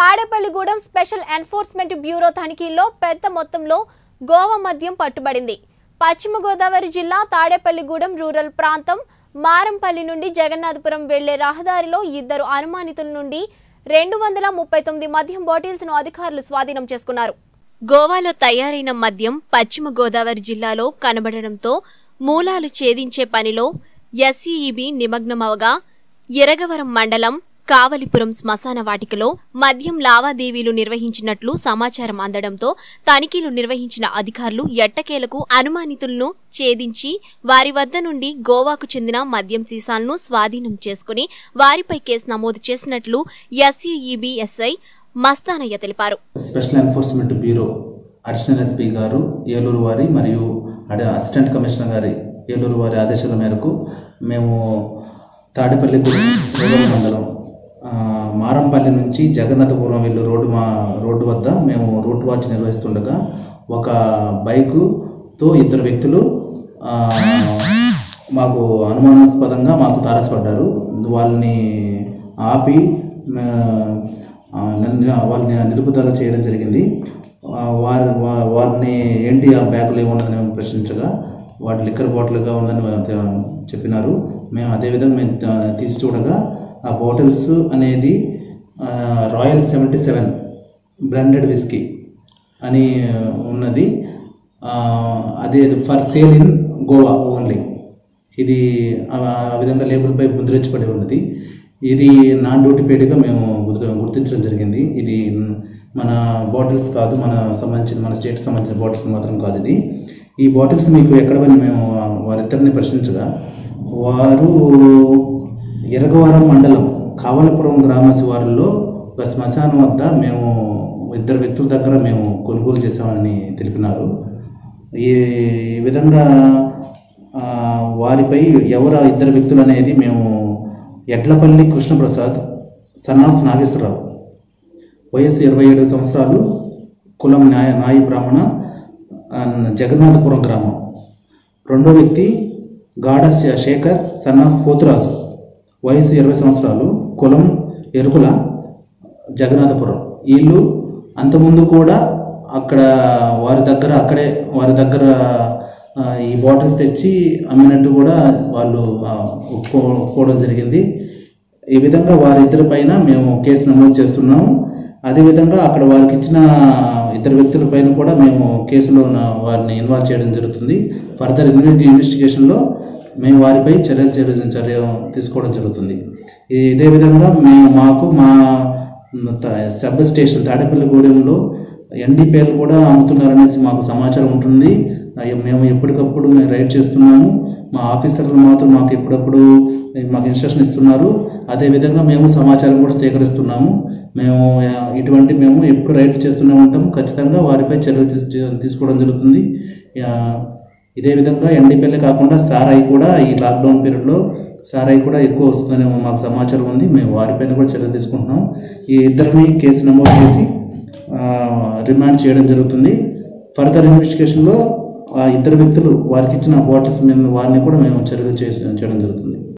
Tadepalligudem special enforcement bureau తనిఖీల్లో పెద్ద మొత్తంలో గోవా మద్యం పట్టుబడింది పశ్చిమ గోదావరి జిల్లా తాడేపల్లిగూడెం రూరల్ ప్రాంతం మారంపల్లి నుండి జగన్నాథపురం వెళ్లే రహదారిలో ఇద్దరు అనుమానితుల నుండి రెండు వందల ముప్పై తొమ్మిది మద్యం బాటిల్స్ ను అధికారులు స్వాధీనం చేసుకున్నారు గోవాలో తయారైన మద్యం పశ్చిమ గోదావరి జిల్లాలో కనబడడంతో మూలాలు ఛేదించే పనిలో ఎస్ఈఈబి నిమగ్నమవగా ఎరగవరం మండలం కావలిపురం శ్మశాన వాటికలో మద్యం లావాదేవీలు నిర్వహించినట్లు సమాచారం అందడంతో తనిఖీలు నిర్వహించిన అధికారులు ఎట్టకేలకు అనుమానితులను ఛేదించి వారి వద్ద నుండి గోవాకు చెందిన మద్యం సీసాలను స్వాధీనం చేసుకుని వారిపై కేసు నమోదు చేసినట్లు ఎస్ఈఈబి ఎస్ఐ మస్తానయ్య తెలిపారు special enforcement bureau additional SP గారు ఏలూరు వారి మరియు అడి అసిస్టెంట్ కమిషనర్ గారి ఏలూరు వారి ఆదేశాల మేరకు మేము తాడేపల్లి రూరల్ మండలం ఆ, మారంపల్లి నుంచి జగన్నాథపురం వెళ్ళు రోడ్డు మా రోడ్డు వద్ద మేము రూట్ వాచ్ నిర్వహిస్తుండగా ఒక బైకుతో ఇద్దరు వ్యక్తులు ఆ, మాకు అనుమానాస్పదంగా మాకు తారసపడ్డారు వాళ్ళని ఆపి ఆ, ఆ, నన్ను వాళ్ళని నిలుపుదల చేయడం జరిగింది ఆ, వారి వా- వారిని ఏంటి ఆ బ్యాగులు ఏమున్నదని మేము ప్రశ్నించగా వాటి లిక్కర్ బాటిల్గా ఉందని వా- చెప్పినారు మేము అదేవిధంగా మేము త- తీసి చూడగా ఆ బాటిల్స్ అనేది ఆ, royal seventy seven branded whisky అని ఉన్నది ఆ, అదే for sale in Goa only ఇది ఆ ఆ విధంగా లేబుల్పై ముద్రించబడి ఉన్నది ఇది నాన్ డ్యూటీ పేడ్గా మేము గుర్తు- గుర్తించడం జరిగింది ఇది మన బాటిల్స్ కాదు మన సంబంధించిన మన స్టేట్ సంబంధించిన బాటిల్స్ మాత్రం కాదు ఇది ఈ బాటిల్స్ మీకు ఎక్కడ పోయినా మేము వారిద్దరిని ప్రశ్నించగా వారు ఎరగవరం మండలం కావలపురం గ్రామ శివారులో ఒక శ్మశానం వద్ద మేము ఇద్దరు వ్యక్తుల దగ్గర మేము కొనుగోలు చేసామని తెలిపినారు ఈ ఈ విధంగా ఆ, వారిపై ఎవరు ఆ ఇద్దరు వ్యక్తులు అనేది మేము ఎడ్లపల్లి కృష్ణప్రసాద్ సన్ ఆఫ్ నాగేశ్వరరావు వయస్సు ఇరవై ఏడు సంవత్సరాలు కులం న్యాయ నాయి బ్రాహ్మణ ఆ, జగన్నాథపురం గ్రామం రెండో వ్యక్తి గాఢ శే- శేఖర్ సన్ ఆఫ్ పోతురాజు వయసు ఇరవై సంవత్సరాలు కులం ఎరుకుల జగన్నాథపురం వీళ్ళు అంతకుముందు కూడా అక్కడ వారి దగ్గర అక్కడే వారి దగ్గర ఆ, ఈ బాటిల్స్ తెచ్చి అమ్మినట్టు కూడా వాళ్ళు ఆ, ఒప్పుకో ఒప్పుకోవడం జరిగింది ఈ విధంగా వారిద్దరి పైన మేము కేసు నమోదు చేస్తున్నాము అదేవిధంగా అక్కడ వారికి ఇచ్చిన ఇద్దరు వ్యక్తుల పైన కూడా మేము కేసులో ఉన్న వారిని ఇన్వాల్వ్ చేయడం జరుగుతుంది ఫర్దర్ ఇన్వెస్టిగేషన్లో మేము వారిపై చర్య చర్య చర్య తీసుకోవడం జరుగుతుంది ఈ- ఇదే విధంగా మేము మాకు మా త- సబ్ స్టేషన్ తాడేపల్లిగూడెంలో ఎన్డీపీఎల్ కూడా అమ్ముతున్నారనేసి మాకు సమాచారం ఉంటుంది అయ్య- మేము ఎప్పటికప్పుడు మేము రైడ్ చేస్తున్నాము మా ఆఫీసర్లు మాత్రం మాకు ఎప్పుడప్పుడు మాకు ఇన్స్ట్రక్షన్ ఇస్తున్నారు అదేవిధంగా మేము సమాచారం కూడా సేకరిస్తున్నాము మేము ఆ, ఇటువంటి మేము ఎప్పుడు రైడ్ చేస్తూనే ఉంటాము ఖచ్చితంగా వారిపై చర్యలు తీసు- తీసుకోవడం జరుగుతుంది ఆ, ఇదే విధంగా ఎన్డీపీఎల్ కాకుండా సారాయి కూడా ఈ లాక్డౌన్ పీరియడ్లో సారాయి కూడా ఎక్కువ వస్తుందని మాకు సమాచారం ఉంది మేము వారిపైన కూడా చర్యలు తీసుకుంటున్నాం ఈ ఇద్దరిని కేసు నమోదు చేసి ఆ, రిమాండ్ చేయడం జరుగుతుంది ఫర్దర్ ఇన్వెస్టిగేషన్లో ఆ ఇద్దరు వ్యక్తులు వారికి ఇచ్చిన బాటిల్స్ మీద వారిని కూడా మేము చర్యలు చేసి చేయడం జరుగుతుంది